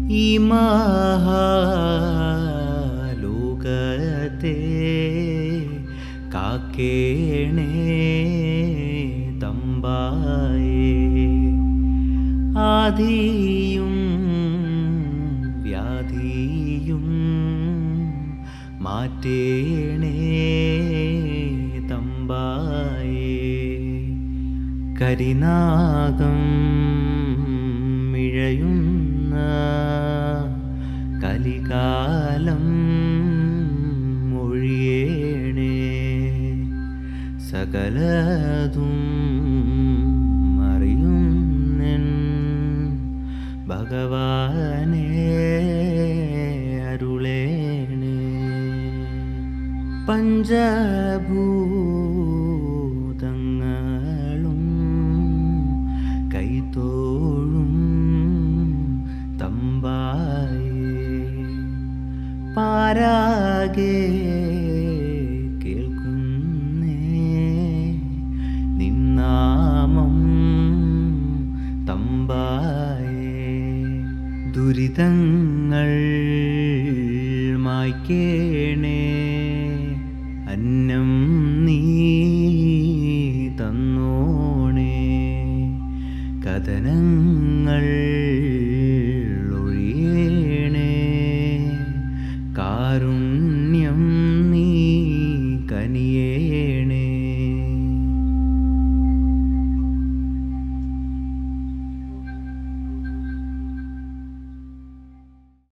ഈ മഹാലോകത്തെ കാക്കേണേ തമ്പായേ ആദിയും വ്യാധിയും മാറ്റേണേ തമ്പായേ കരിനാഗം മിഴയുന്ന കലികാലം മൊഴിയേണേ സകലതും അറിയുന്നെൻ ഭഗവാനെ അരുളേണേ പഞ്ചഭൂതങ്ങളും കൈത്തോഴും തമ്പായേ പാരാകെ കേൾക്കുന്നേ നിന്നാമം തമ്പായേ ദുരിതങ്ങൾ മായ്ക്കേണേ